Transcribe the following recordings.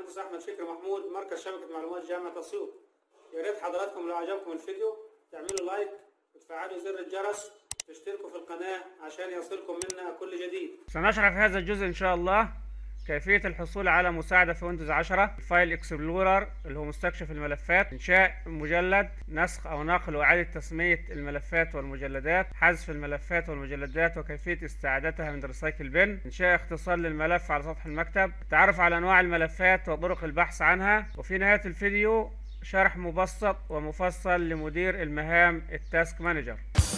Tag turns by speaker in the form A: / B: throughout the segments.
A: المهندس احمد شكري محمود مركز شبكه معلومات جامعه اسيوط يا ريت حضراتكم لو عجبكم الفيديو تعملوا لايك وتفعلوا زر الجرس وتشتركوا في القناه عشان يصلكم منا كل جديد
B: سنشرح في هذا الجزء ان شاء الله كيفية الحصول على مساعدة في ويندوز 10 الفايل اكسبلورر اللي هو مستكشف الملفات انشاء مجلد نسخ او نقل واعادة تسمية الملفات والمجلدات حذف الملفات والمجلدات وكيفية استعادتها من ريسايكل بن انشاء اختصار للملف على سطح المكتب التعرف على انواع الملفات وطرق البحث عنها وفي نهاية الفيديو شرح مبسط ومفصل لمدير المهام التاسك مانجر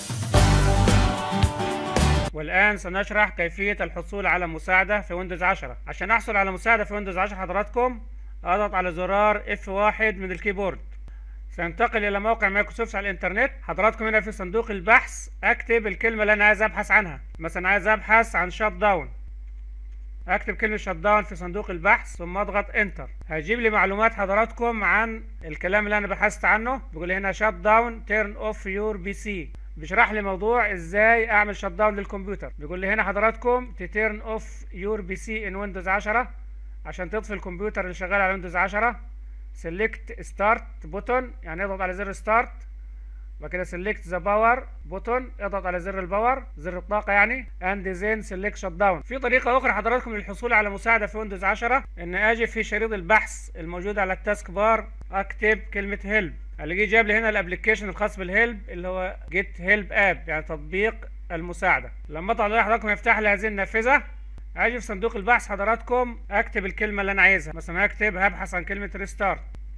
B: والآن سنشرح كيفية الحصول على مساعدة في ويندوز 10 عشان أحصل على مساعدة في ويندوز 10 حضراتكم أضغط على زرار F1 من الكيبورد سننتقل إلى موقع مايكروسوفت على الإنترنت حضراتكم هنا في صندوق البحث أكتب الكلمة اللي أنا عايز أبحث عنها مثلا عايز أبحث عن شات داون اكتب كلمة شت داون في صندوق البحث ثم اضغط انتر هيجيب لي معلومات حضراتكم عن الكلام اللي انا بحثت عنه بيقول لي هنا شت داون تيرن اوف يور بي سي بيشرح لي موضوع ازاي اعمل شت داون للكمبيوتر بيقول لي هنا حضراتكم تيرن اوف يور بي سي ان ويندوز 10 عشان تطفي الكمبيوتر اللي شغال على ويندوز 10 سيلكت ستارت بوتون يعني اضغط على زر ستارت وبعد كده سيلكت ذا باور بوتون اضغط على زر الباور زر الطاقه يعني اند زين سيلكت شت داون في طريقه اخرى حضراتكم للحصول على مساعده في ويندوز 10 ان اجي في شريط البحث الموجود على التاسك بار اكتب كلمه هيلب اللي جاب لي هنا الابلكيشن الخاص بالهيلب اللي هو جيت هيلب اب يعني تطبيق المساعده لما اضغط عليه حضراتكم يفتح لي هذه النافذه اجي في صندوق البحث حضراتكم اكتب الكلمه اللي انا عايزها مثلا هكتب هبحث عن كلمه ريستارت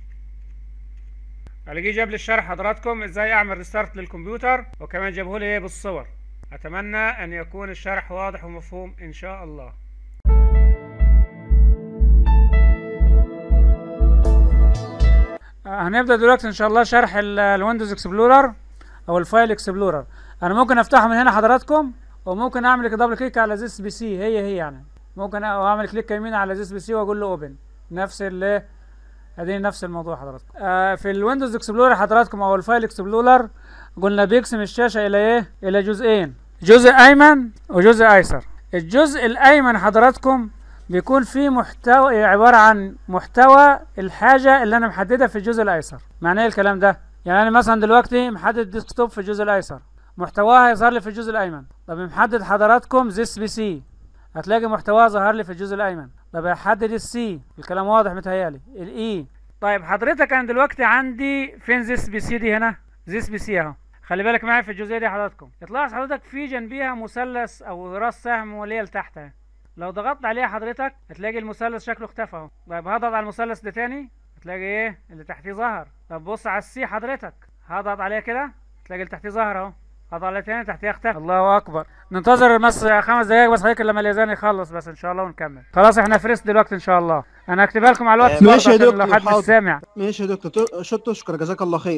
B: اللي جاب لي الشرح حضراتكم ازاي اعمل ريستارت للكمبيوتر وكمان جابه لي بالصور اتمنى ان يكون الشرح واضح ومفهوم ان شاء الله هنبدا دلوقتي ان شاء الله شرح الويندوز اكسبلورر او الفايل اكسبلورر انا ممكن افتحه من هنا حضراتكم وممكن اعمل دبل كليك على زيس بي سي هي هي يعني ممكن اعمل كليك يمين على زيس بي سي واقول له اوبن نفس اللي اديني نفس الموضوع حضراتكم آه في الويندوز اكسبلورر حضراتكم او الفايل اكسبلورر قلنا بيقسم الشاشه الى ايه الى جزئين جزء ايمن وجزء ايسر الجزء الايمن حضراتكم بيكون فيه محتوى عباره عن محتوى الحاجه اللي انا محددها في الجزء الايسر معنى ايه الكلام ده يعني انا مثلا دلوقتي محدد ديسكتوب في الجزء الايسر محتواها هيظهر لي في الجزء الايمن طب محدد حضراتكم زيس بي سي هتلاقي محتواه ظهر لي في الجزء الايمن طب احدد السي الكلام واضح متهيالي الاي طيب حضرتك انا دلوقتي عندي فين زيس بي سي دي هنا زيس بي سي اهو خلي بالك معايا في الجزئيه دي حضراتكم تلاحظ حضرتك في جنبيها مثلث او راس سهم وليه لتحت اهي لو ضغطت عليها حضرتك هتلاقي المثلث شكله اختفى اهو طيب هضغط على المثلث ده تاني هتلاقي ايه اللي تحتيه ظهر طب بص على السي حضرتك هضغط عليها كده تلاقي اللي تحتيه ظهر اهو هضغط عليها تاني تحتيها اختفى الله اكبر ننتظر بس خمس دقايق بس حضرتك لما الاذان يخلص بس ان شاء الله ونكمل خلاص احنا فريس دلوقتي ان شاء الله انا هكتبها لكم على الواتس
C: ماشي يا
B: برضه عشان
C: دكتور،
B: لو حد مش
C: حاضر.
B: سامع
C: ماشي يا دكتور ت- شط تشكر جزاك الله خير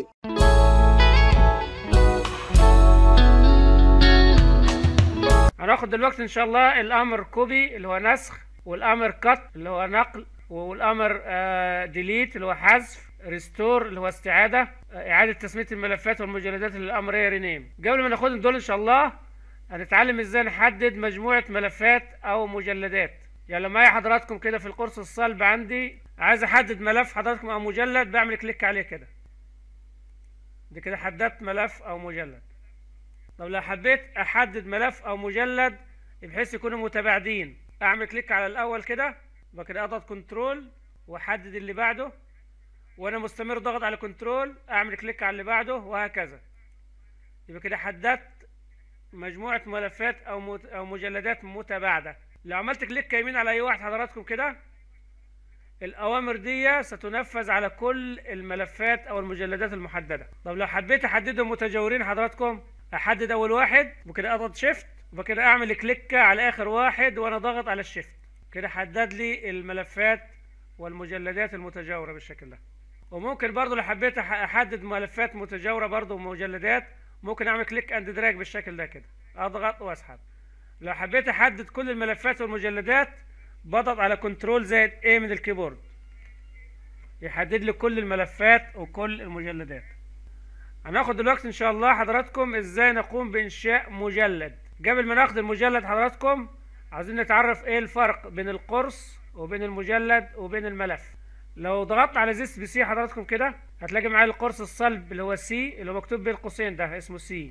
B: هناخد دلوقتي ان شاء الله الامر كوبي اللي هو نسخ والامر كات اللي هو نقل والامر ديليت اللي هو حذف ريستور اللي هو استعاده آه، اعاده تسميه الملفات والمجلدات اللي الامر هي رينيم قبل ما ناخدهم دول ان شاء الله هنتعلم ازاي نحدد مجموعه ملفات او مجلدات يعني لما اجي حضراتكم كده في القرص الصلب عندي عايز احدد ملف حضراتكم او مجلد بعمل كليك عليه كده دي كده حددت ملف او مجلد طب لو حبيت احدد ملف او مجلد بحيث يكونوا متباعدين اعمل كليك على الاول كده وبعد كده اضغط كنترول واحدد اللي بعده وانا مستمر ضغط على كنترول اعمل كليك على اللي بعده وهكذا يبقى كده حددت مجموعة ملفات او مت... او مجلدات متباعدة لو عملت كليك يمين على اي واحد حضراتكم كده الاوامر دي ستنفذ على كل الملفات او المجلدات المحدده طب لو حبيت احددهم متجاورين حضراتكم احدد اول واحد وكده اضغط شيفت وكده اعمل كليك على اخر واحد وانا ضاغط على الشيفت كده حدد لي الملفات والمجلدات المتجاوره بالشكل ده وممكن برضو لو حبيت أح- احدد ملفات متجاوره برضو ومجلدات ممكن اعمل كليك اند دراج بالشكل ده كده اضغط واسحب لو حبيت احدد كل الملفات والمجلدات بضغط على كنترول زائد A من الكيبورد يحدد لي كل الملفات وكل المجلدات هناخد دلوقتي ان شاء الله حضراتكم ازاي نقوم بانشاء مجلد قبل ما ناخد المجلد حضراتكم عايزين نتعرف ايه الفرق بين القرص وبين المجلد وبين الملف لو ضغطت على زيس بي سي حضراتكم كده هتلاقي معايا القرص الصلب اللي هو سي اللي هو مكتوب بين قوسين ده اسمه سي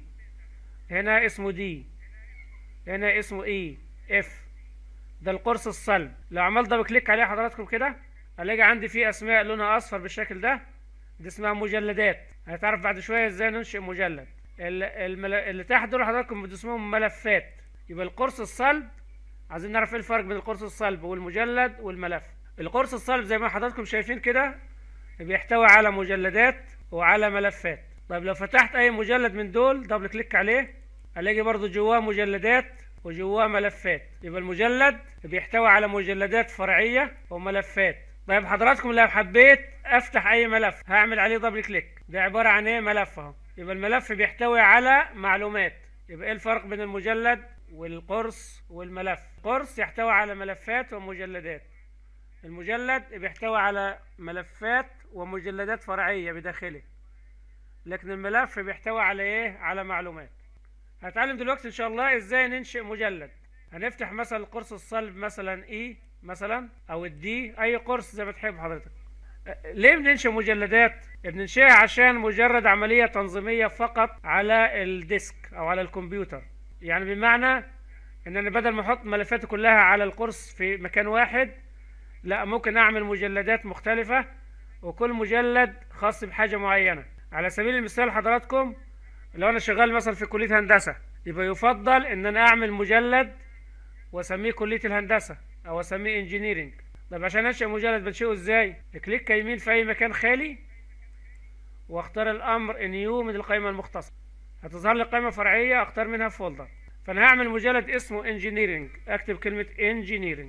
B: هنا اسمه دي هنا اسمه اي اف ده القرص الصلب لو عملت دبل كليك عليه حضراتكم كده هلاقي عندي فيه اسماء لونها اصفر بالشكل ده دي اسمها مجلدات هنتعرف بعد شويه ازاي ننشئ مجلد ال- المل... اللي تحت دول حضراتكم بدي اسمهم ملفات يبقى القرص الصلب عايزين نعرف ايه الفرق بين القرص الصلب والمجلد والملف القرص الصلب زي ما حضراتكم شايفين كده بيحتوي على مجلدات وعلى ملفات طيب لو فتحت اي مجلد من دول دبل كليك عليه هلاقي برضو جواه مجلدات وجواه ملفات يبقى المجلد بيحتوي على مجلدات فرعية وملفات طيب حضراتكم لو حبيت افتح اي ملف هعمل عليه دبل كليك ده عبارة عن ايه ملف اهو يبقى الملف بيحتوي على معلومات يبقى ايه الفرق بين المجلد والقرص والملف القرص يحتوي على ملفات ومجلدات المجلد بيحتوي على ملفات ومجلدات فرعية بداخله لكن الملف بيحتوي على ايه على معلومات هنتعلم دلوقتي ان شاء الله ازاي ننشئ مجلد هنفتح مثلا القرص الصلب مثلا اي مثلا او الدي اي قرص زي ما تحب حضرتك أه، ليه بننشئ مجلدات بننشئها عشان مجرد عملية تنظيمية فقط على الديسك او على الكمبيوتر يعني بمعنى ان انا بدل ما احط ملفاتي كلها على القرص في مكان واحد لا ممكن اعمل مجلدات مختلفة وكل مجلد خاص بحاجة معينة على سبيل المثال حضراتكم لو انا شغال مثلا في كلية هندسة يبقى يفضل ان انا اعمل مجلد واسميه كلية الهندسة او اسميه انجينيرينج طب عشان انشئ مجلد بنشئه ازاي كليك يمين في اي مكان خالي واختار الامر نيو من القائمة المختصة هتظهر لي قائمة فرعية اختار منها فولدر فانا هعمل مجلد اسمه انجينيرينج اكتب كلمة انجينيرينج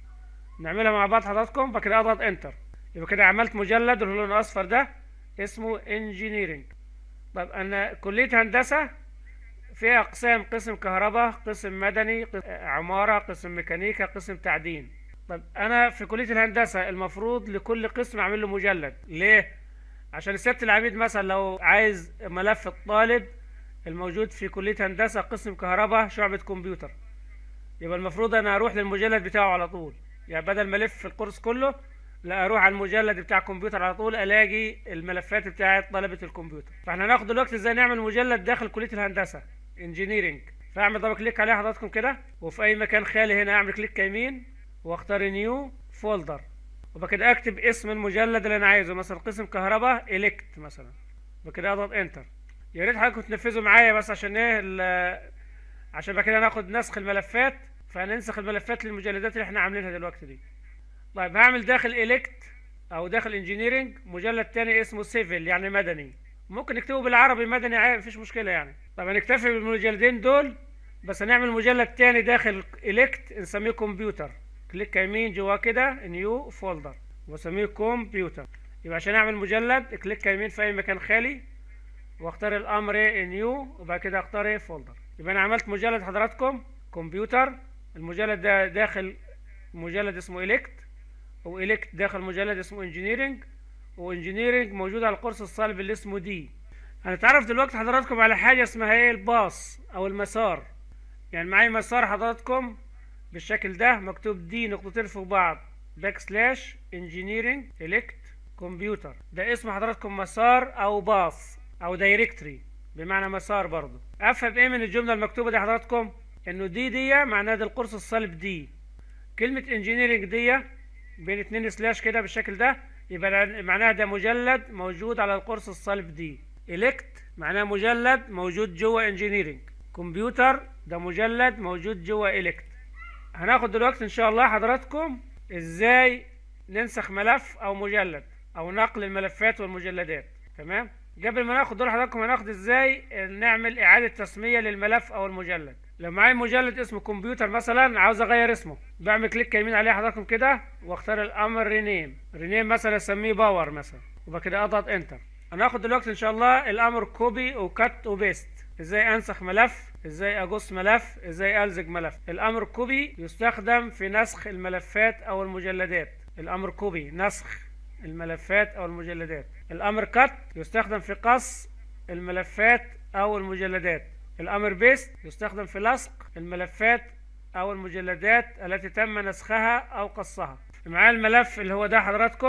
B: نعملها مع بعض حضراتكم بعد كده اضغط انتر يبقى كده عملت مجلد اللي هو لونه اصفر ده اسمه انجينيرينج طب انا كلية هندسة فيها اقسام قسم كهرباء قسم مدني قسم عمارة قسم ميكانيكا قسم تعدين طب انا في كلية الهندسة المفروض لكل قسم اعمل له مجلد ليه عشان سيادة العميد مثلا لو عايز ملف الطالب الموجود في كلية هندسة قسم كهرباء شعبة كمبيوتر يبقى المفروض انا اروح للمجلد بتاعه على طول يعني بدل ما الف في القرص كله لا اروح على المجلد بتاع الكمبيوتر على طول الاقي الملفات بتاعه طلبه الكمبيوتر فاحنا هناخد دلوقتي ازاي نعمل مجلد داخل كليه الهندسه انجينيرنج فاعمل دبل كليك عليه حضراتكم كده وفي اي مكان خالي هنا اعمل كليك يمين واختار نيو فولدر وبكده اكتب اسم المجلد اللي انا عايزه مثلا قسم كهرباء الكت مثلا بكده اضغط انتر يا ريت حضراتكم تنفذوا معايا بس عشان ايه ال- عشان بقى كده ناخد نسخ الملفات فهننسخ الملفات للمجلدات اللي احنا عاملينها دلوقتي دي طيب هعمل داخل الكت او داخل انجينيرنج مجلد تاني اسمه سيفل يعني مدني ممكن نكتبه بالعربي مدني عادي مفيش مشكله يعني طب هنكتفي بالمجلدين دول بس هنعمل مجلد تاني داخل الكت نسميه كمبيوتر كليك يمين جواه كده نيو فولدر واسميه كمبيوتر يبقى عشان اعمل مجلد كليك يمين في اي مكان خالي واختار الامر ايه نيو وبعد كده اختار ايه فولدر يبقى انا عملت مجلد حضراتكم كمبيوتر المجلد ده داخل مجلد اسمه الكت والكت داخل مجلد اسمه انجينيرنج وانجينيرنج موجود على القرص الصلب اللي اسمه دي هنتعرف دلوقتي حضراتكم على حاجه اسمها ايه الباص او المسار يعني معايا مسار حضراتكم بالشكل ده مكتوب دي نقطتين فوق بعض باك سلاش انجينيرنج الكت كمبيوتر ده اسم حضراتكم مسار او باص او دايركتري بمعنى مسار برضو افهم ايه من الجمله المكتوبه دي حضراتكم انه دي دي معناها ده القرص الصلب دي كلمه انجينيرنج دي بين اتنين سلاش كده بالشكل ده يبقى معناها ده مجلد موجود على القرص الصلب دي الكت معناه مجلد موجود جوه انجينيرنج كمبيوتر ده مجلد موجود جوه الكت هناخد دلوقتي ان شاء الله حضراتكم ازاي ننسخ ملف او مجلد او نقل الملفات والمجلدات تمام قبل ما ناخد دول حضراتكم هناخد ازاي نعمل اعادة تسمية للملف او المجلد لو معايا مجلد اسمه كمبيوتر مثلا عاوز اغير اسمه بعمل كليك يمين عليه حضراتكم كده واختار الامر رينيم رينيم مثلا اسميه باور مثلا وبعد كده اضغط انتر هناخد دلوقتي ان شاء الله الامر كوبي وكات وبيست ازاي انسخ ملف ازاي اجص ملف ازاي الزج ملف الامر كوبي يستخدم في نسخ الملفات او المجلدات الامر كوبي نسخ الملفات او المجلدات الامر كات يستخدم في قص الملفات او المجلدات الامر بيست يستخدم في لصق الملفات او المجلدات التي تم نسخها او قصها معايا الملف اللي هو ده حضراتكم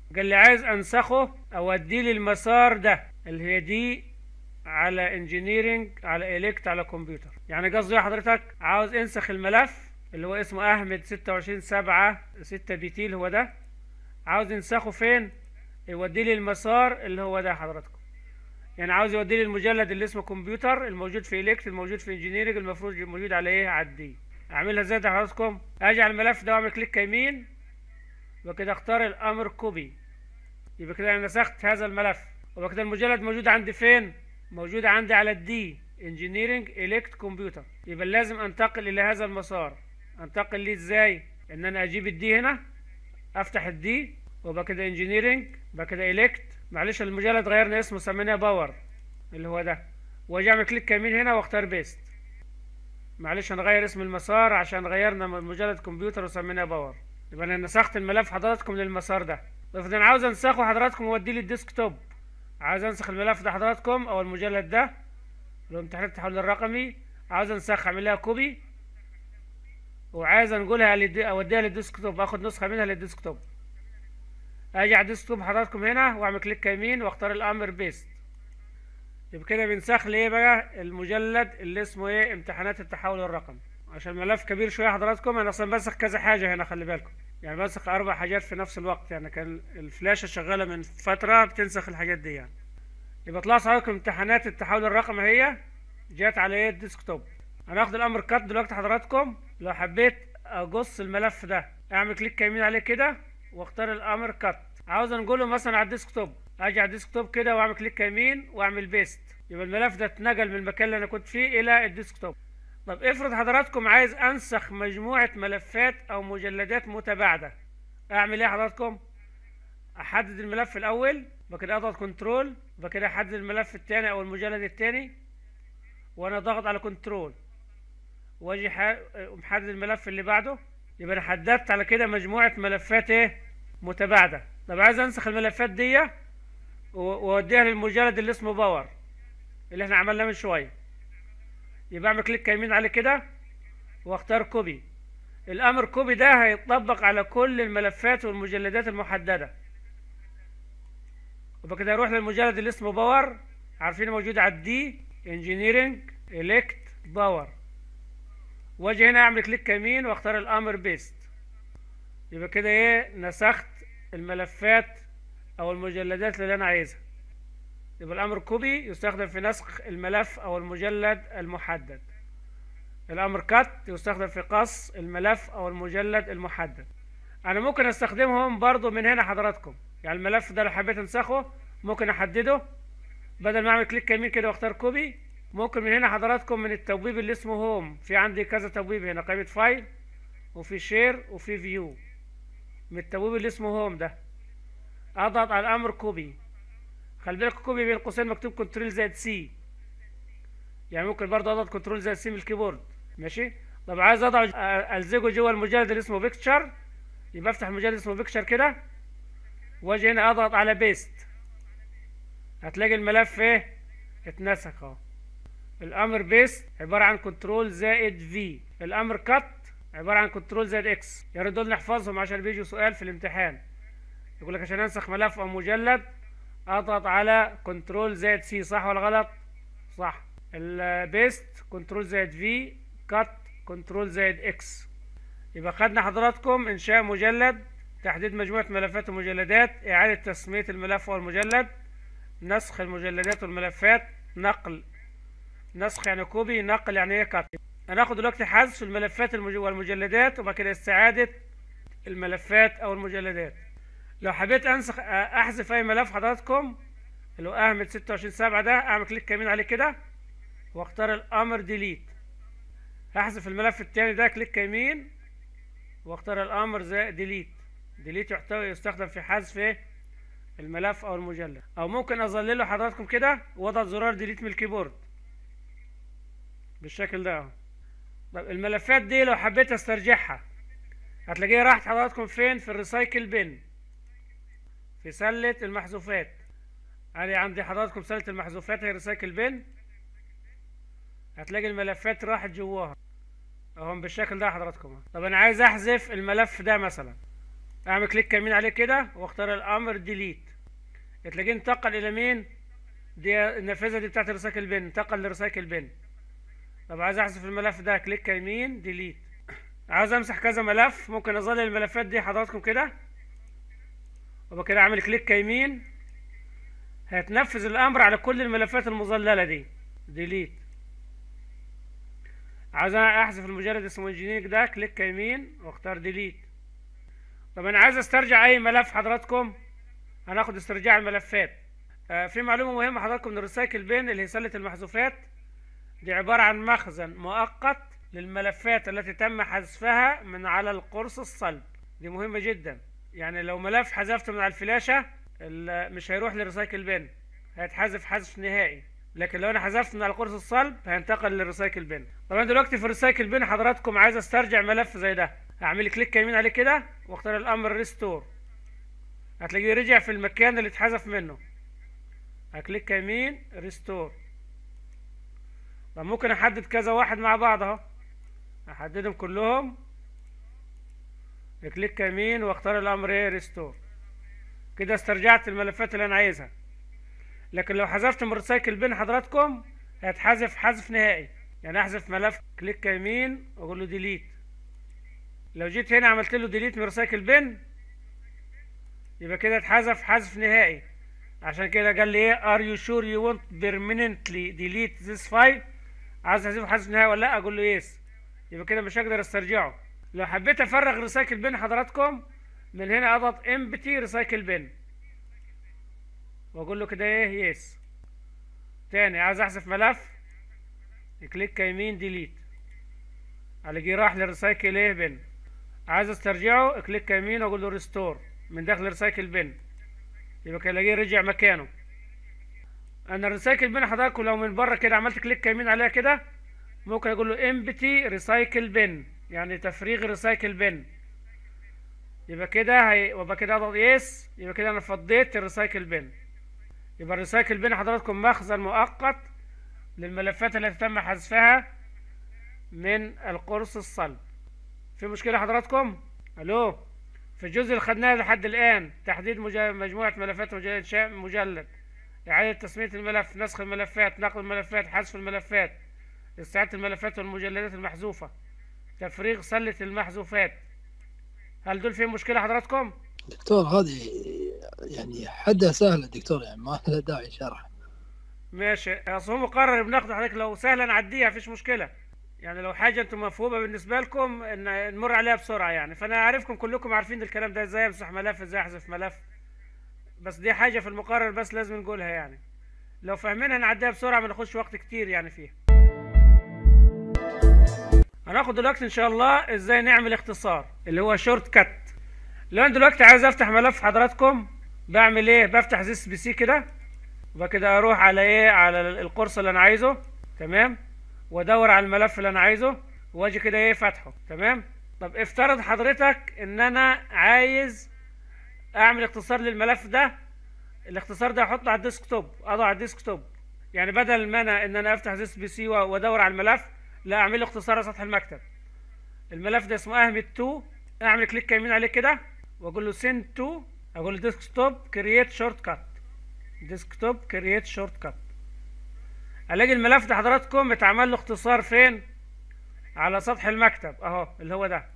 B: قال لي عايز انسخه اوديه للمسار ده اللي هي دي على انجينيرنج على الكت على كمبيوتر يعني قصدي إيه حضرتك عاوز انسخ الملف اللي هو اسمه احمد 26 7 6 بي تي اللي هو ده عاوز ينسخه فين يوديه لي المسار اللي هو ده حضراتكم يعني عاوز يوديه لي المجلد اللي اسمه كمبيوتر الموجود في الكت الموجود في انجينيرنج المفروض موجود على ايه على الدي اعملها ازاي ده حضراتكم اجي على الملف ده واعمل كليك يمين وكده اختار الامر كوبي يبقى كده انا نسخت هذا الملف وبقى كده المجلد موجود عندي فين موجود عندي على الدي انجينيرنج الكت كمبيوتر يبقى لازم انتقل الى هذا المسار انتقل ليه ازاي ان انا اجيب الدي هنا افتح الدي وبقى كده انجينيرنج بقى كده الكت معلش المجلد غيرنا اسمه سميناه باور اللي هو ده واجي اعمل كليك يمين هنا واختار بيست معلش هنغير اسم المسار عشان غيرنا من مجلد كمبيوتر وسميناه باور يبقى انا نسخت الملف حضراتكم للمسار ده افرض انا عاوز انسخه حضراتكم واوديه للديسك توب عاوز انسخ الملف ده حضراتكم او المجلد ده اللي هو امتحان التحول الرقمي عاوز انسخ اعمل لها كوبي وعايز انقلها للدي... اوديها للديسك توب اخد نسخه منها للديسك توب اجي على الديسك توب حضراتكم هنا واعمل كليك يمين واختار الامر بيست يبقى كده بنسخ لي ايه بقى المجلد اللي اسمه ايه امتحانات التحول الرقمي عشان الملف كبير شويه حضراتكم انا اصلا بنسخ كذا حاجه هنا خلي بالكم يعني بنسخ اربع حاجات في نفس الوقت يعني كان الفلاشه شغاله من فتره بتنسخ الحاجات دي يعني يبقى طلعت حضراتكم امتحانات التحول الرقمي هي جات على ايه الديسك توب هناخد الامر كات دلوقتي حضراتكم لو حبيت اقص الملف ده اعمل كليك يمين عليه كده واختار الامر كات عاوز انقله مثلا على الديسك توب اجي على الديسك توب كده واعمل كليك يمين واعمل بيست يبقى الملف ده اتنقل من المكان اللي انا كنت فيه الى الديسك توب طب افرض حضراتكم عايز انسخ مجموعة ملفات او مجلدات متباعدة اعمل ايه حضراتكم احدد الملف الاول بكده اضغط كنترول بكده احدد الملف الثاني او المجلد الثاني وانا ضغط على كنترول واجي ح- محدد الملف اللي بعده يبقى انا حددت على كده مجموعة ملفات ايه متباعدة طب عايز انسخ الملفات دي و- واوديها للمجلد اللي اسمه باور اللي احنا عملناه من شويه يبقى اعمل كليك يمين عليه كده واختار كوبي الامر كوبي ده هيطبق على كل الملفات والمجلدات المحدده وبقى كده اروح للمجلد اللي اسمه باور عارفين موجود على الدي انجينيرنج الكت باور واجي هنا اعمل كليك يمين واختار الامر بيست يبقى كده ايه نسخت الملفات او المجلدات اللي انا عايزها يبقى الامر كوبي يستخدم في نسخ الملف او المجلد المحدد الامر كات يستخدم في قص الملف او المجلد المحدد انا ممكن استخدمهم برضو من هنا حضراتكم يعني الملف ده لو حبيت انسخه ممكن احدده بدل ما اعمل كليك يمين كده واختار كوبي ممكن من هنا حضراتكم من التبويب اللي اسمه هوم في عندي كذا تبويب هنا قائمة فايل وفي شير وفي فيو من التبويب اللي اسمه هوم ده اضغط على الامر كوبي خلي بالك كوبي بين قوسين مكتوب كنترول زائد سي يعني ممكن برضه اضغط كنترول زائد سي من الكيبورد ماشي طب عايز اضع الزقه جوه المجلد اللي اسمه بيكتشر يبقى افتح المجلد اسمه بيكتشر كده واجي هنا اضغط على بيست هتلاقي الملف ايه اتنسخ اهو الامر بيست عباره عن كنترول زائد في الامر كات عباره عن كنترول زائد اكس يا ريت دول نحفظهم عشان بيجوا سؤال في الامتحان يقول لك عشان انسخ ملف او مجلد اضغط على كنترول زائد سي صح ولا غلط صح البيست كنترول زائد في كات كنترول زائد اكس يبقى خدنا حضراتكم انشاء مجلد تحديد مجموعة ملفات ومجلدات اعادة تسمية الملف والمجلد نسخ المجلدات والملفات نقل نسخ يعني كوبي نقل يعني ايه كات هناخد دلوقتي حذف الملفات المج- والمجلدات وبعد كده استعادة الملفات او المجلدات لو حبيت انسخ احذف اي ملف حضراتكم اللي هو احمد 26 7 ده اعمل كليك يمين عليه كده واختار الامر ديليت هحذف الملف التاني ده كليك يمين واختار الامر زي ديليت ديليت يحتوي يستخدم في حذف ايه الملف او المجلد او ممكن اظلله حضراتكم كده واضغط زرار ديليت من الكيبورد بالشكل ده اهو طب الملفات دي لو حبيت استرجعها هتلاقيها راحت حضراتكم فين في الريسايكل بين في سلة المحذوفات ادي عندي حضراتكم سلة المحذوفات هي ريسايكل بين هتلاقي الملفات راحت جواها اهم بالشكل ده حضراتكم طب انا عايز احذف الملف ده مثلا اعمل كليك يمين عليه كده واختار الامر ديليت تلاقيه انتقل الى مين دي النافذه دي بتاعت الريسايكل بن انتقل للريسايكل بن طب عايز احذف الملف ده كليك يمين ديليت عاوز امسح كذا ملف ممكن اظلل الملفات دي حضراتكم كده وبقى كده اعمل كليك يمين هتنفذ الامر على كل الملفات المظلله دي ديليت عاوز احذف المجرد اسمه انجينيرنج ده كليك يمين واختار ديليت طب انا عايز استرجع اي ملف حضراتكم هناخد استرجاع الملفات آه في معلومه مهمه حضراتكم ان الريسايكل بين اللي هي سله المحذوفات دي عباره عن مخزن مؤقت للملفات التي تم حذفها من على القرص الصلب دي مهمه جدا يعني لو ملف حذفته من على الفلاشه ال- مش هيروح للريسايكل بين هيتحذف حذف نهائي لكن لو انا حذفت من على القرص الصلب هينتقل للريسايكل بين طبعا دلوقتي في الريسايكل بين حضراتكم عايز استرجع ملف زي ده هعمل كليك يمين عليه كده واختار الامر ريستور هتلاقيه رجع في المكان اللي اتحذف منه هكليك يمين ريستور طب ممكن احدد كذا واحد مع بعض اهو احددهم كلهم كليك يمين واختار الامر ايه ريستور كده استرجعت الملفات اللي انا عايزها لكن لو حذفت من الريسايكل بين حضراتكم هيتحذف حذف نهائي يعني احذف ملف كليك يمين واقول له ديليت لو جيت هنا عملت له ديليت من ريسايكل بين يبقى كده اتحذف حذف نهائي عشان كده قال لي ايه ار يو شور يو want permanently delete this file عايز احذفه حذف نهائي ولا لا اقول له يس يبقى كده مش هقدر استرجعه لو حبيت افرغ ريسايكل بين حضراتكم من هنا اضغط امبتي ريسايكل بين واقول له كده ايه يس تاني عايز احذف ملف كليك يمين ديليت الاقيه راح للريسايكل ايه بن عايز استرجعه كليك يمين واقول له ريستور من داخل الريسايكل بن يبقى كده الاقيه رجع مكانه انا الريسايكل بن حضراتكم لو من بره كده عملت كليك يمين عليها كده ممكن اقول له امبتي ريسايكل بن يعني تفريغ ريسايكل بن يبقى كده هي... ويبقى كده اضغط يس يبقى كده انا فضيت الريسايكل بن يبقى الريسايكل بين حضراتكم مخزن مؤقت للملفات التي تم حذفها من القرص الصلب في مشكلة حضراتكم الو في الجزء اللي خدناه لحد الآن تحديد مجا- مجموعة ملفات ومجلد إنشاء مجلد إعادة تسمية الملف نسخ الملفات نقل الملفات حذف الملفات استعادة الملفات والمجلدات المحذوفة تفريغ سلة المحذوفات هل دول فيهم مشكلة حضراتكم؟
D: دكتور هذه يعني حدها سهلة دكتور يعني ما لها داعي شرح
B: ماشي اصل هو مقرر بناخده حضرتك لو سهله نعديها مفيش مشكله يعني لو حاجه انتم مفهومه بالنسبه لكم ان نمر عليها بسرعه يعني فانا عارفكم كلكم عارفين الكلام ده ازاي امسح ملف ازاي احذف ملف بس دي حاجه في المقرر بس لازم نقولها يعني لو فاهمينها نعديها بسرعه ما ناخدش وقت كتير يعني فيها هناخد دلوقتي ان شاء الله ازاي نعمل اختصار اللي هو شورت كات لو انا دلوقتي عايز افتح ملف حضراتكم بعمل ايه بفتح زيس بي سي كده وبعد كده اروح على ايه على القرص اللي انا عايزه تمام وادور على الملف اللي انا عايزه واجي كده ايه فاتحه تمام طب افترض حضرتك ان انا عايز اعمل اختصار للملف ده الاختصار ده احطه على الديسكتوب اضع على الديسكتوب يعني بدل ما انا ان انا افتح زيس بي سي وادور على الملف لا اعمل له اختصار على سطح المكتب الملف ده اسمه اهمت 2 اعمل كليك يمين عليه كده واقول له سند تو اقول له ديسكتوب كرييت شورت كات ديسكتوب كرييت شورت كات الاقي الملف ده حضراتكم اتعمل له اختصار فين على سطح المكتب اهو اللي هو ده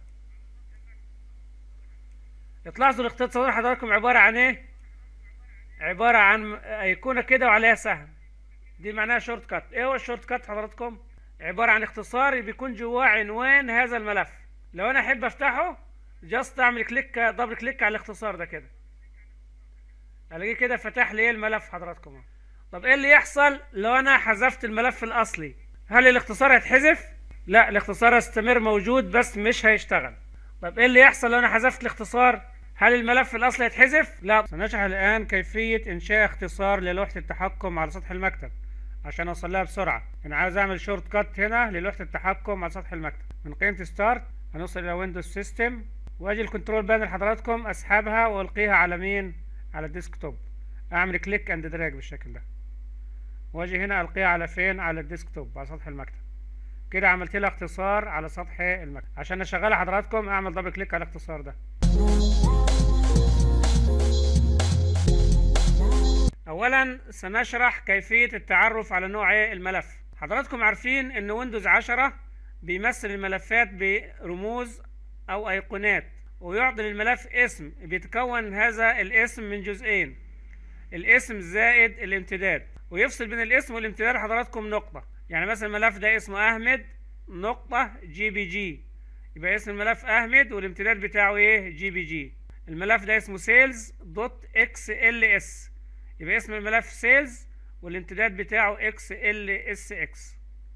B: تلاحظوا الاختصار حضراتكم عبارة عن ايه عبارة عن ايقونة كده وعليها سهم دي معناها شورت كات ايه هو الشورت كات حضراتكم عبارة عن اختصار بيكون جواه عنوان هذا الملف لو انا احب افتحه جاست اعمل كليك دبل كليك على الاختصار ده كده الاقيه كده فتح لي ايه الملف حضراتكم اهو. طب ايه اللي يحصل لو انا حذفت الملف الاصلي هل الاختصار هيتحذف لا الاختصار هيستمر موجود بس مش هيشتغل طب ايه اللي يحصل لو انا حذفت الاختصار هل الملف الاصلي هيتحذف لا سنشرح الان كيفيه انشاء اختصار للوحه التحكم على سطح المكتب عشان اوصل لها بسرعه انا عاوز اعمل شورت كات هنا للوحه التحكم على سطح المكتب من قيمه ستارت هنوصل الى ويندوز سيستم واجي الكنترول بانل حضراتكم اسحبها والقيها على مين على الديسكتوب اعمل كليك اند دراج بالشكل ده واجي هنا القيها على فين على الديسكتوب على سطح المكتب كده عملت لها اختصار على سطح المكتب عشان اشغلها حضراتكم اعمل دبل كليك على الاختصار ده اولا سنشرح كيفية التعرف على نوع إيه الملف حضراتكم عارفين ان ويندوز 10 بيمثل الملفات برموز او ايقونات ويعطي للملف اسم بيتكون هذا الاسم من جزئين الاسم زائد الامتداد ويفصل بين الاسم والامتداد حضراتكم نقطة يعني مثلا الملف ده اسمه احمد نقطة جي بي جي يبقى اسم الملف احمد والامتداد بتاعه ايه جي بي جي الملف ده اسمه سيلز دوت اكس ال اس يبقى اسم الملف سيلز والامتداد بتاعه اكس ال اس اكس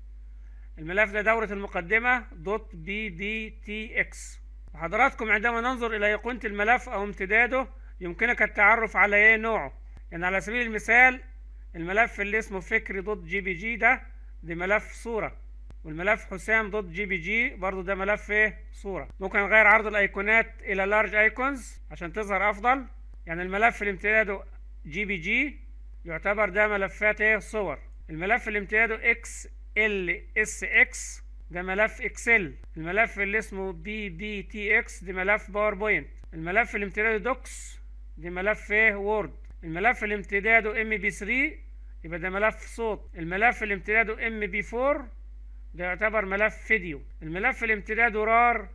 B: الملف ده دورة المقدمة دوت بي دي تي اكس وحضراتكم عندما ننظر إلى أيقونة الملف أو امتداده يمكنك التعرف على إيه نوعه يعني على سبيل المثال الملف اللي اسمه فكري دوت جي بي جي ده ده ملف صورة والملف حسام دوت جي بي جي برضو ده ملف ايه صورة ممكن نغير عرض الايقونات الى لارج ايكونز عشان تظهر افضل يعني الملف اللي امتداده جي بي جي يعتبر ده ملفات ايه صور الملف اللي امتداده اكس ال اس اكس ده ملف اكسل الملف اللي اسمه بي بي تي اكس ده ملف باوربوينت الملف اللي امتداده دوكس ده ملف ايه وورد الملف اللي امتداده ام بي 3 يبقى ده ملف صوت الملف اللي امتداده ام بي 4 ده يعتبر ملف فيديو الملف اللي امتداده رار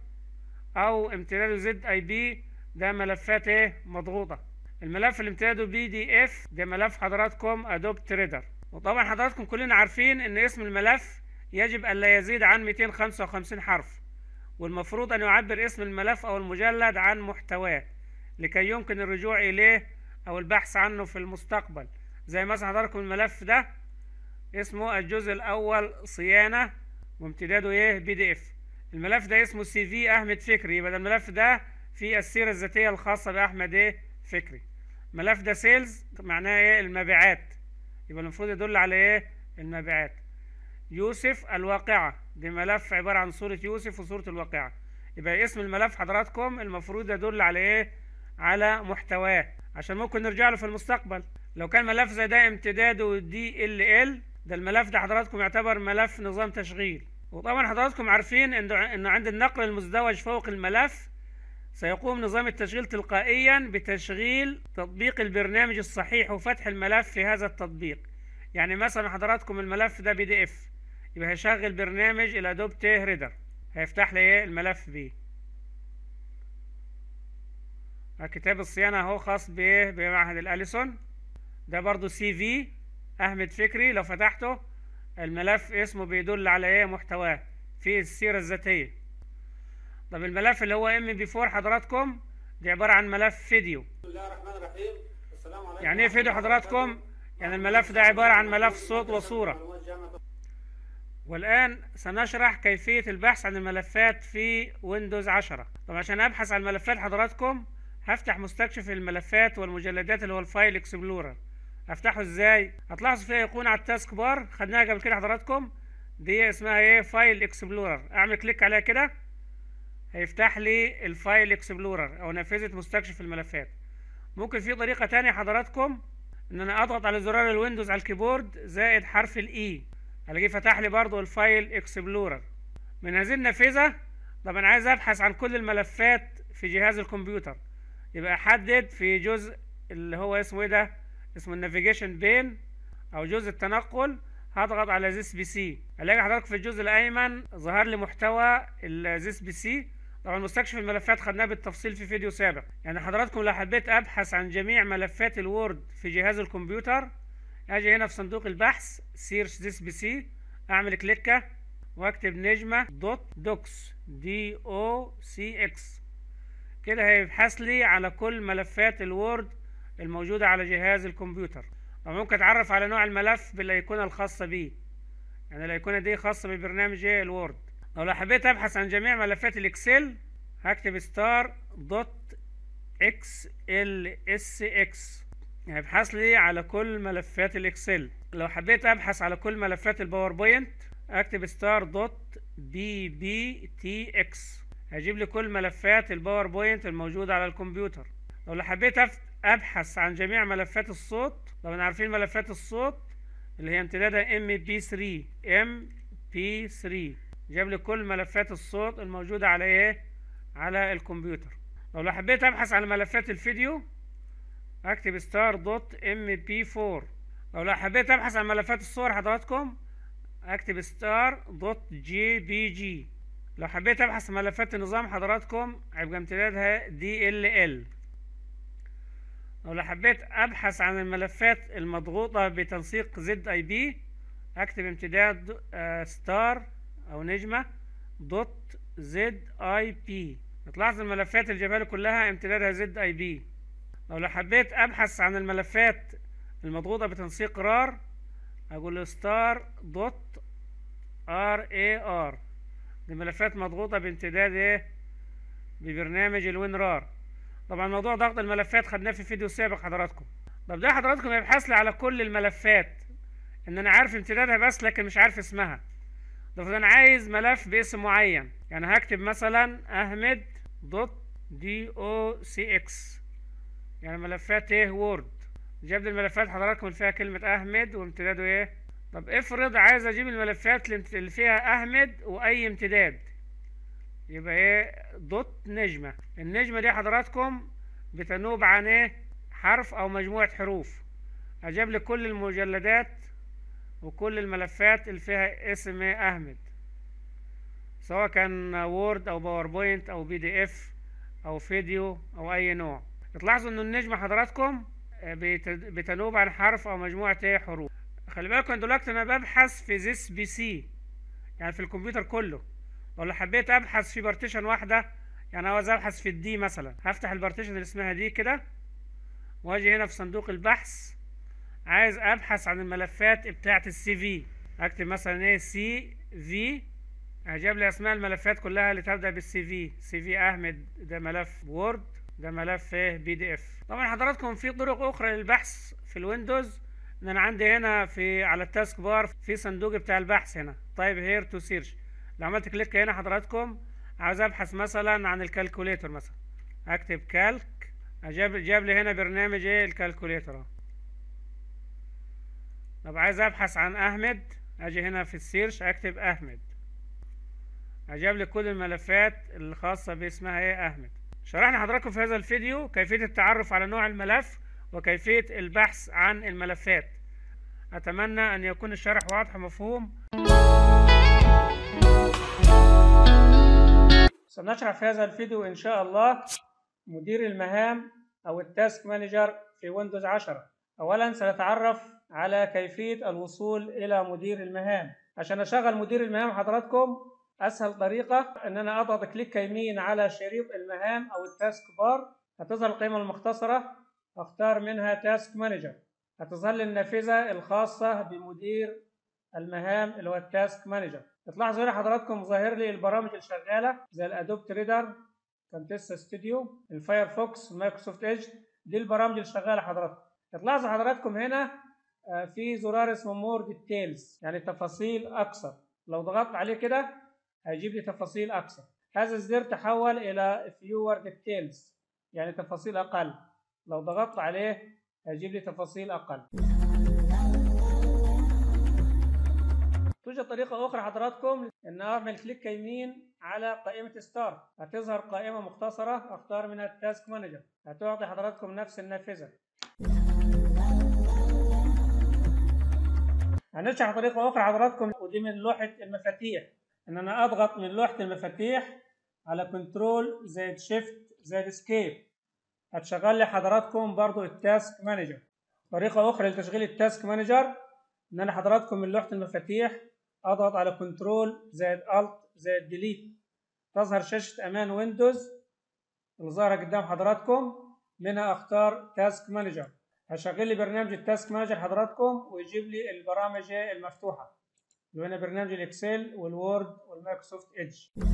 B: او امتداده زد اي بي ده ملفات ايه مضغوطه الملف اللي امتداده بي دي اف ده ملف حضراتكم ادوب تريدر وطبعا حضراتكم كلنا عارفين ان اسم الملف يجب ان لا يزيد عن 255 حرف والمفروض ان يعبر اسم الملف او المجلد عن محتواه لكي يمكن الرجوع اليه او البحث عنه في المستقبل زي مثلا حضراتكم الملف ده اسمه الجزء الاول صيانه وامتداده ايه بي دي اف الملف ده اسمه سي في احمد فكري يبقى ده الملف ده فيه السيره الذاتيه الخاصه باحمد ايه فكري الملف ده سيلز معناه ايه المبيعات يبقى المفروض يدل على ايه المبيعات يوسف الواقعه دي ملف عباره عن صوره يوسف وصوره الواقعه يبقى اسم الملف حضراتكم المفروض يدل على ايه على محتواه عشان ممكن نرجع له في المستقبل لو كان ملف زي ده امتداده دي ال ال ده الملف ده حضراتكم يعتبر ملف نظام تشغيل وطبعا حضراتكم عارفين انه انه عند النقل المزدوج فوق الملف سيقوم نظام التشغيل تلقائيا بتشغيل تطبيق البرنامج الصحيح وفتح الملف في هذا التطبيق يعني مثلا حضراتكم الملف ده بي دي اف يبقى هيشغل برنامج الادوب تي ريدر هيفتح لي ايه الملف بيه كتاب الصيانة اهو خاص بايه بمعهد الاليسون ده برضو سي في احمد فكري لو فتحته الملف اسمه بيدل على ايه محتواه في السيرة الذاتية طب الملف اللي هو ام بي 4 حضراتكم دي عبارة عن ملف فيديو
A: بسم الله الرحمن الرحيم السلام عليكم
B: يعني ايه فيديو حضراتكم يعني الملف ده عبارة عن ملف صوت وصورة
A: معلومات جامعة
B: والآن سنشرح كيفية البحث عن الملفات في ويندوز 10 طب عشان أبحث عن الملفات حضراتكم هفتح مستكشف الملفات والمجلدات اللي هو الفايل اكسبلورر هفتحه ازاي هتلاحظوا فيها ايقونة على التاسك بار خدناها قبل كده حضراتكم دي اسمها ايه فايل اكسبلورر اعمل كليك عليها كده هيفتح لي الفايل اكسبلورر او نافذة مستكشف الملفات ممكن في طريقة تانية حضراتكم ان انا اضغط على زرار الويندوز على الكيبورد زائد حرف الاي الاقيه فتح لي برضو الفايل اكسبلورر من هذه النافذة طب انا عايز ابحث عن كل الملفات في جهاز الكمبيوتر يبقى احدد في جزء اللي هو اسمه ايه ده اسمه النافيجيشن بين او جزء التنقل هضغط على ذيس بي سي الاقي حضرتك في الجزء الايمن ظهر لي محتوى ذيس بي سي طبعا مستكشف الملفات خدناه بالتفصيل في فيديو سابق يعني حضراتكم لو حبيت ابحث عن جميع ملفات الوورد في جهاز الكمبيوتر اجي هنا في صندوق البحث سيرش ذيس بي سي اعمل كليكه واكتب نجمه دوت دوكس دي او سي اكس كده هيبحث لي على كل ملفات الوورد الموجودة على جهاز الكمبيوتر وممكن اتعرف على نوع الملف بالايقونة الخاصة بيه يعني الايقونة دي خاصة ببرنامج إيه؟ الوورد او لو حبيت ابحث عن جميع ملفات الاكسل هكتب ستار دوت اكس ال اس اكس هيبحث لي على كل ملفات الاكسل لو حبيت ابحث على كل ملفات الباوربوينت اكتب ستار دوت بي بي تي اكس هيجيب لي كل ملفات الباوربوينت الموجودة على الكمبيوتر لو لو حبيت أف- ابحث عن جميع ملفات الصوت طبعا عارفين ملفات الصوت اللي هي امتدادها ام بي 3 ام بي 3 جاب لي كل ملفات الصوت الموجودة على ايه على الكمبيوتر لو لو حبيت ابحث عن ملفات الفيديو اكتب ستار دوت ام بي 4 لو لو حبيت ابحث عن ملفات الصور حضراتكم اكتب ستار دوت جي بي جي لو حبيت ابحث عن ملفات النظام حضراتكم هيبقى امتدادها دي ال ال لو لو حبيت ابحث عن الملفات المضغوطة بتنسيق زد اي بي اكتب امتداد آه، ستار او نجمة دوت زد اي بي تلاحظ الملفات اللي جايبها لي كلها امتدادها زد اي بي لو لو حبيت ابحث عن الملفات المضغوطة بتنسيق رار اقول له ستار دوت ار اي ار دي ملفات مضغوطة بامتداد ايه ببرنامج الوين رار طبعا موضوع ضغط الملفات خدناه في فيديو سابق حضراتكم طب ده حضراتكم يبحث لي على كل الملفات ان انا عارف امتدادها بس لكن مش عارف اسمها طب انا عايز ملف باسم معين يعني هكتب مثلا احمد دوت دي او سي اكس يعني ملفات ايه وورد جاب لي الملفات حضراتكم اللي فيها كلمة احمد وامتداده ايه طب افرض عايز اجيب الملفات اللي امت- اللي فيها احمد واي امتداد يبقى ايه دوت نجمة النجمة دي حضراتكم بتنوب عن ايه حرف او مجموعة حروف اجيب لي كل المجلدات وكل الملفات اللي فيها اسم ايه احمد سواء كان وورد او باوربوينت او بي دي اف او فيديو او اي نوع تلاحظوا ان النجمة حضراتكم آه، بت- بتنوب عن حرف او مجموعة ايه حروف خلي بالكم دلوقتي انا ببحث في ذيس بي سي يعني في الكمبيوتر كله ولا حبيت ابحث في بارتيشن واحدة يعني عاوز ابحث في الدي مثلا هفتح البارتيشن اللي اسمها دي كده واجي هنا في صندوق البحث عايز ابحث عن الملفات بتاعة السي في اكتب مثلا ايه سي في هجيب لي اسماء الملفات كلها اللي تبدا بالسي في سي في احمد ده ملف وورد ده ملف ايه بي دي اف طبعا حضراتكم في طرق اخرى للبحث في الويندوز ان انا عندي هنا في على التاسك بار في صندوق بتاع البحث هنا طيب هير تو سيرش لو عملت كليك هنا حضراتكم عاوز ابحث مثلا عن الكالكوليتر مثلا اكتب كالك اجاب جاب لي هنا برنامج ايه الكالكوليتر اهو طب عايز ابحث عن احمد اجي هنا في السيرش اكتب احمد هجاب لي كل الملفات الخاصة باسمها ايه احمد شرحنا حضراتكم في هذا الفيديو كيفية التعرف على نوع الملف وكيفية البحث عن الملفات اتمنى ان يكون الشرح واضح ومفهوم سنشرح في هذا الفيديو ان شاء الله مدير المهام او التاسك مانجر في ويندوز 10 اولا سنتعرف على كيفية الوصول الى مدير المهام عشان اشغل مدير المهام حضراتكم اسهل طريقة ان انا اضغط كليك يمين على شريط المهام او التاسك بار هتظهر القائمة المختصرة اختار منها تاسك مانجر هتظهر لي النافذة الخاصة بمدير المهام اللي هو التاسك مانجر تلاحظوا هنا حضراتكم ظاهر لي البرامج الشغالة زي الادوب تريدر كامتيستا ستوديو الفايرفوكس مايكروسوفت ايدج دي البرامج اللي شغالة حضراتكم تلاحظوا حضراتكم هنا آه، في زرار اسمه مور ديتيلز يعني تفاصيل اكثر لو ضغطت عليه كده هيجيب لي تفاصيل اكثر هذا الزر تحول الى فيور ديتيلز يعني تفاصيل اقل لو ضغطت عليه هيجيب لي تفاصيل اقل توجد طريقة أخرى حضراتكم إن أعمل كليك يمين على قائمة ستارت هتظهر قائمة مختصرة أختار منها التاسك مانجر هتعطي حضراتكم نفس النافذة هنشرح طريقة أخرى حضراتكم ودي من لوحة المفاتيح إن أنا أضغط من لوحة المفاتيح على كنترول زائد شيفت زائد اسكيب هتشغل لي حضراتكم برضو التاسك مانجر طريقة أخرى لتشغيل التاسك مانجر إن أنا حضراتكم من لوحة المفاتيح أضغط على كنترول زائد ألت زائد ديليت تظهر شاشة أمان ويندوز اللي ظاهرة قدام حضراتكم منها أختار تاسك مانجر هشغل لي برنامج التاسك مانجر حضراتكم ويجيب لي البرامج المفتوحة اللي هنا برنامج الإكسل والوورد والمايكروسوفت إيدج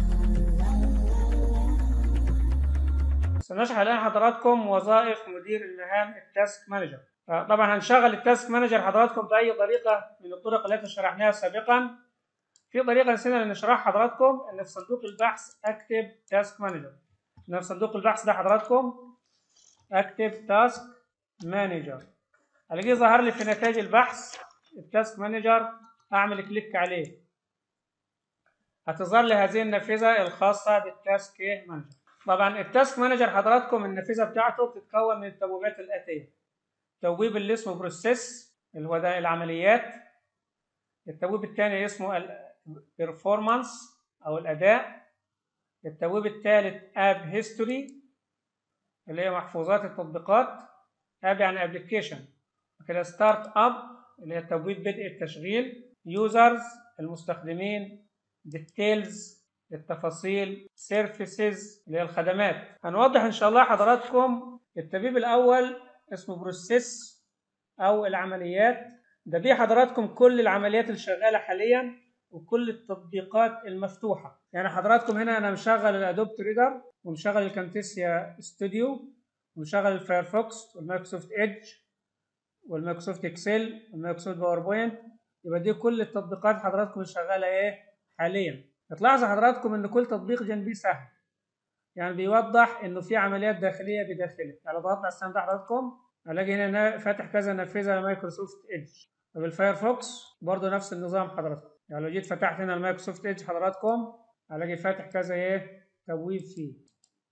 B: سنشرح الآن حضراتكم وظائف مدير المهام التاسك مانجر طبعا هنشغل التاسك مانجر حضراتكم بأي طريقة من الطرق التي شرحناها سابقا في طريقة نسينا نشرحها حضراتكم إن في صندوق البحث أكتب تاسك مانجر إن في صندوق البحث ده حضراتكم أكتب تاسك مانجر هلاقيه ظهر لي في نتائج البحث التاسك مانجر أعمل كليك عليه هتظهر لي هذه النافذة الخاصة بالتاسك مانجر طبعا التاسك مانجر حضراتكم النافذه بتاعته بتتكون من التبويبات الاتيه التبويب اللي اسمه بروسيس اللي هو ده العمليات التبويب الثاني اسمه البرفورمانس او الاداء التبويب الثالث اب هيستوري اللي هي محفوظات التطبيقات اب يعني ابلكيشن كده ستارت اب اللي هي تبويب بدء التشغيل يوزرز المستخدمين ديتيلز التفاصيل سيرفيسز اللي هي الخدمات هنوضح ان شاء الله حضراتكم التبويب الاول اسمه بروسيس او العمليات ده بيه حضراتكم كل العمليات اللي شغاله حاليا وكل التطبيقات المفتوحه يعني حضراتكم هنا انا مشغل الادوب تريدر ومشغل الكامتيسيا ستوديو ومشغل الفايرفوكس والمايكروسوفت ايدج والمايكروسوفت اكسل والمايكروسوفت باوربوينت يبقى دي كل التطبيقات حضراتكم اللي شغاله ايه حاليا هتلاحظوا حضراتكم ان كل تطبيق جنبيه سهل يعني بيوضح انه في عمليات داخليه بداخله يعني لو ضغطنا على السهم ده حضراتكم الاقي هنا فاتح كذا نافذه لمايكروسوفت ايدج طب الفايرفوكس برضه نفس النظام حضراتكم يعني لو جيت فتحت هنا المايكروسوفت ايدج حضراتكم الاقي فاتح كذا ايه تبويب فيه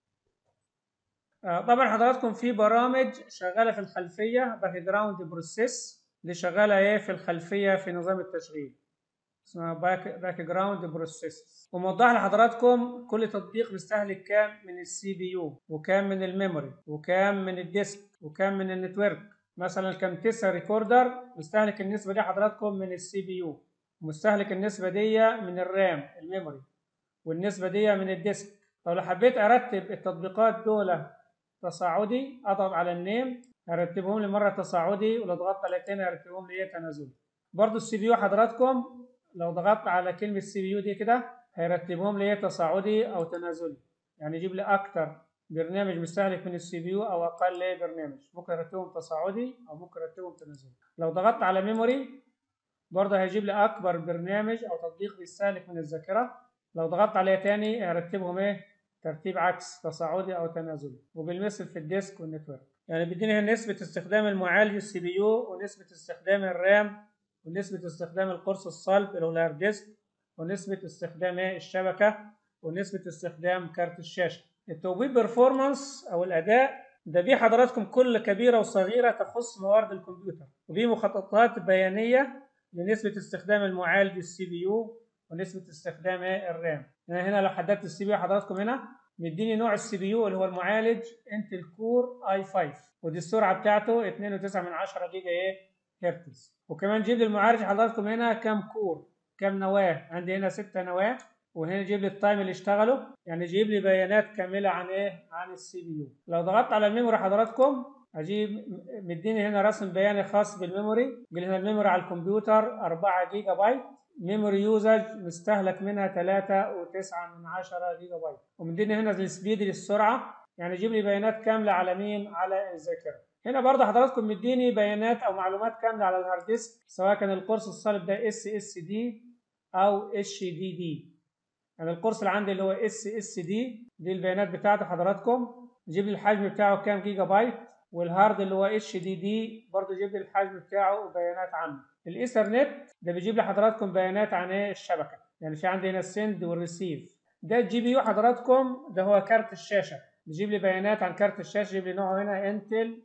B: آه طبعا حضراتكم في برامج شغاله في الخلفيه باك جراوند بروسيس اللي شغاله ايه في الخلفيه في نظام التشغيل اسمها باك باك جراوند بروسيس وموضح لحضراتكم كل تطبيق بيستهلك كام من السي بي يو وكام من الميموري وكام من الديسك وكام من النتورك مثلا الكامتيسا ريكوردر مستهلك النسبه دي حضراتكم من السي بي يو مستهلك النسبه دي من الرام الميموري والنسبه دي من الديسك طب لو حبيت ارتب التطبيقات دول تصاعدي اضغط على النيم ارتبهم لي مره تصاعدي ولو ضغطت على تاني ارتبهم لي تنازلي برضو السي بي يو حضراتكم لو ضغطت على كلمه سي بي يو دي كده هيرتبهم لي تصاعدي او تنازلي يعني يجيب لي اكتر برنامج مستهلك من السي بي يو او اقل برنامج ممكن ارتبهم تصاعدي او ممكن ارتبهم تنازلي لو ضغطت على ميموري برضه هيجيب لي اكبر برنامج او تطبيق بيستهلك من الذاكره لو ضغطت عليه تاني هرتبهم ايه ترتيب عكس تصاعدي او تنازلي وبالمثل في الديسك والنتورك يعني بيديني هنا نسبة استخدام المعالج السي بي يو ونسبة استخدام الرام ونسبة استخدام القرص الصلب اللي هو الهارد ديسك ونسبة استخدام الشبكة ونسبة استخدام كارت الشاشة التوبيب بيرفورمانس أو الأداء ده بيه حضراتكم كل كبيرة وصغيرة تخص موارد الكمبيوتر وبيه مخططات بيانية لنسبة استخدام المعالج السي بي يو ونسبة استخدام الرام يعني هنا لو حددت السي بي يو حضراتكم هنا مديني نوع السي بي يو اللي هو المعالج انتل كور اي 5 ودي السرعة بتاعته 2.9 من 10 جيجا ايه هرتز وكمان جيب لي المعالج حضراتكم هنا كام كور كام نواة عندي هنا 6 نواة وهنا يجيب لي التايم اللي اشتغلوا يعني يجيب لي بيانات كامله عن ايه عن السي بي يو لو ضغطت على الميموري حضراتكم اجيب مديني هنا رسم بياني خاص بالميموري يقول هنا الميموري على الكمبيوتر 4 جيجا بايت ميموري يوزج مستهلك منها 3.9 من 10 جيجا بايت ومديني هنا السبيد للسرعه يعني يجيب لي بيانات كامله على مين على الذاكره هنا برضه حضراتكم مديني بيانات او معلومات كامله على الهارد ديسك سواء كان القرص الصلب ده اس اس دي او اتش دي دي يعني القرص اللي عندي اللي هو اس اس دي دي البيانات بتاعته حضراتكم يجيب لي الحجم بتاعه كام جيجا بايت والهارد اللي هو اتش دي دي برضه يجيب لي الحجم بتاعه وبيانات عنه الايثرنت ده بيجيب لحضراتكم بيانات عن ايه الشبكه يعني في عندي هنا السند والريسيف ده الجي بي يو حضراتكم ده هو كارت الشاشه بيجيب لي بيانات عن كارت الشاشه يجيب لي نوعه هنا انتل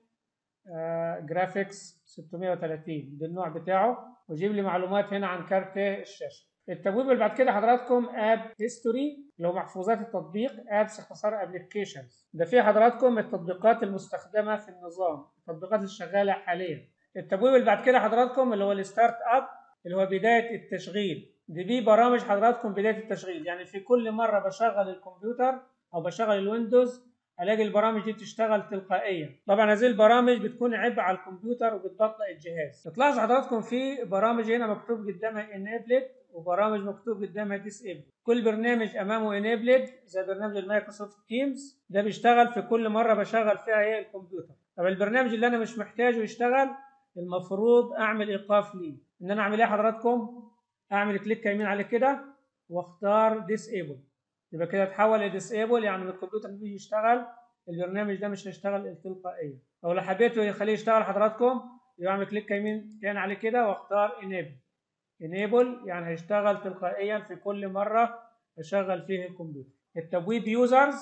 B: آه جرافيكس 630 ده النوع بتاعه ويجيب لي معلومات هنا عن كارت الشاشه التبويب اللي بعد كده حضراتكم اب هيستوري اللي هو محفوظات التطبيق ابس اختصار ابلكيشنز ده فيه حضراتكم التطبيقات المستخدمه في النظام التطبيقات اللي شغاله حاليا التبويب اللي بعد كده حضراتكم اللي هو الستارت اب اللي هو بدايه التشغيل دي دي برامج حضراتكم بدايه التشغيل يعني في كل مره بشغل الكمبيوتر او بشغل الويندوز الاقي البرامج دي تشتغل تلقائيا طبعا هذه البرامج بتكون عبء على الكمبيوتر وبتبطئ الجهاز تلاحظ حضراتكم في برامج هنا مكتوب قدامها enabled وبرامج مكتوب قدامها disable كل برنامج امامه enabled زي برنامج المايكروسوفت تيمز ده بيشتغل في كل مره بشغل فيها ايه الكمبيوتر طب البرنامج اللي انا مش محتاجه يشتغل المفروض اعمل ايقاف ليه ان انا اعمل ايه حضراتكم اعمل كليك يمين عليه كده واختار disable يبقى كده اتحول لديسيبل يعني من الكمبيوتر بيجي يشتغل البرنامج ده مش هيشتغل تلقائيا او لو حبيته يخليه يشتغل حضراتكم يبقى اعمل كليك يمين تاني عليه كده واختار enable enable يعني هيشتغل تلقائيا في كل مره اشغل فيه الكمبيوتر التبويب يوزرز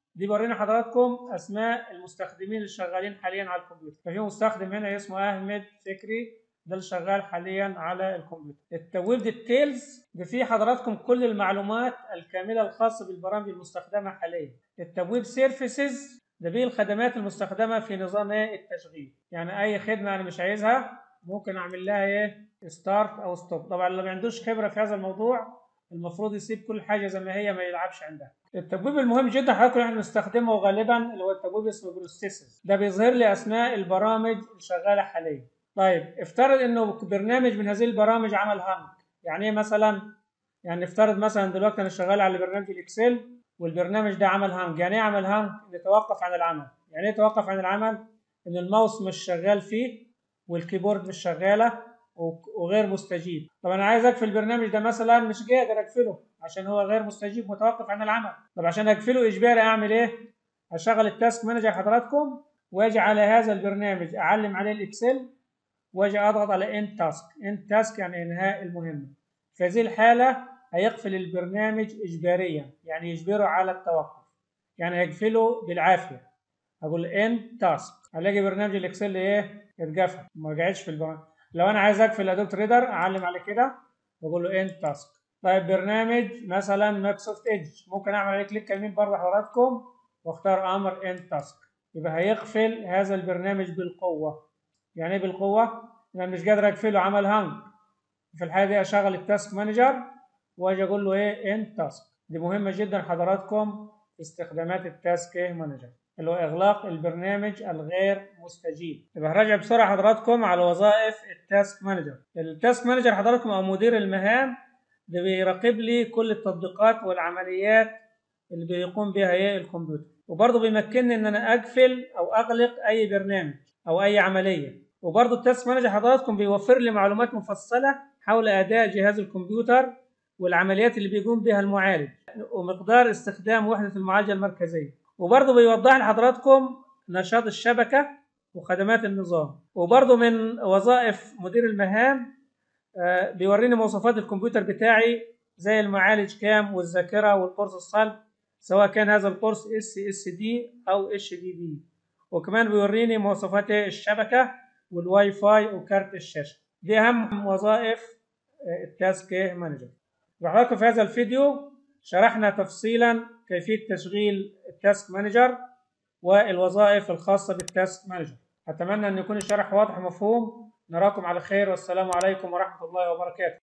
B: دي بورينا حضراتكم اسماء المستخدمين اللي شغالين حاليا على الكمبيوتر ففي مستخدم هنا اسمه احمد فكري ده اللي شغال حاليا على الكمبيوتر التويب ديتيلز ده فيه حضراتكم كل المعلومات الكامله الخاصه بالبرامج المستخدمه حاليا التبويب سيرفيسز ده بيه الخدمات المستخدمه في نظام ايه التشغيل يعني اي خدمه انا مش عايزها ممكن اعمل لها ايه ستارت او ستوب طبعا اللي ما عندوش خبره في هذا الموضوع المفروض يسيب كل حاجه زي ما هي ما يلعبش عندها التبويب المهم جدا حضراتكم احنا بنستخدمه غالبا اللي هو التبويب اسمه بروسيسز ده بيظهر لي اسماء البرامج اللي شغاله حاليا طيب افترض انه برنامج من هذه البرامج عمل هانج يعني ايه مثلا يعني نفترض مثلا دلوقتي انا شغال على برنامج الاكسل والبرنامج ده عمل هانج يعني ايه عمل هانج يتوقف عن العمل يعني ايه يتوقف عن العمل ان الماوس مش شغال فيه والكيبورد مش شغاله وغير مستجيب طب انا عايز اقفل البرنامج ده مثلا مش قادر اقفله عشان هو غير مستجيب متوقف عن العمل طب عشان اقفله اجباري اعمل ايه اشغل التاسك مانجر حضراتكم واجي على هذا البرنامج اعلم عليه الاكسل واجي اضغط على اند تاسك اند تاسك يعني انهاء المهمه في هذه الحاله هيقفل البرنامج اجباريا يعني يجبره على التوقف يعني هيقفله بالعافيه اقول اند تاسك الاقي برنامج الاكسل ايه اتقفل ما قعدش في البرنامج لو انا عايز اقفل ادوب تريدر اعلم على كده واقول له اند تاسك طيب برنامج مثلا مايكروسوفت ايدج ممكن اعمل عليه كليك يمين برضه حضراتكم واختار امر اند تاسك يبقى هيقفل هذا البرنامج بالقوه يعني ايه بالقوه انا مش قادر اقفله عمل هانج في الحاله دي اشغل التاسك مانجر واجي اقول له ايه اند تاسك دي مهمه جدا حضراتكم استخدامات التاسك مانجر اللي هو اغلاق البرنامج الغير مستجيب يبقى هراجع بسرعه حضراتكم على وظائف التاسك مانجر التاسك مانجر حضراتكم او مدير المهام ده بيراقب لي كل التطبيقات والعمليات اللي بيقوم بها ايه الكمبيوتر وبرضه بيمكنني ان انا اقفل او اغلق اي برنامج او اي عمليه وبرضه التاسك مانجر حضراتكم بيوفر لي معلومات مفصله حول اداء جهاز الكمبيوتر والعمليات اللي بيقوم بها المعالج ومقدار استخدام وحده المعالجه المركزيه وبرضه بيوضح لحضراتكم نشاط الشبكه وخدمات النظام وبرضه من وظائف مدير المهام بيوريني مواصفات الكمبيوتر بتاعي زي المعالج كام والذاكره والقرص الصلب سواء كان هذا القرص اس اس دي او اتش دي دي وكمان بيوريني مواصفات الشبكه والواي فاي وكارت الشاشه دي اهم وظائف التاسك مانجر بحضراتكم في هذا الفيديو شرحنا تفصيلا كيفيه تشغيل التاسك مانجر والوظائف الخاصه بالتاسك مانجر اتمنى ان يكون الشرح واضح ومفهوم نراكم على خير والسلام عليكم ورحمه الله وبركاته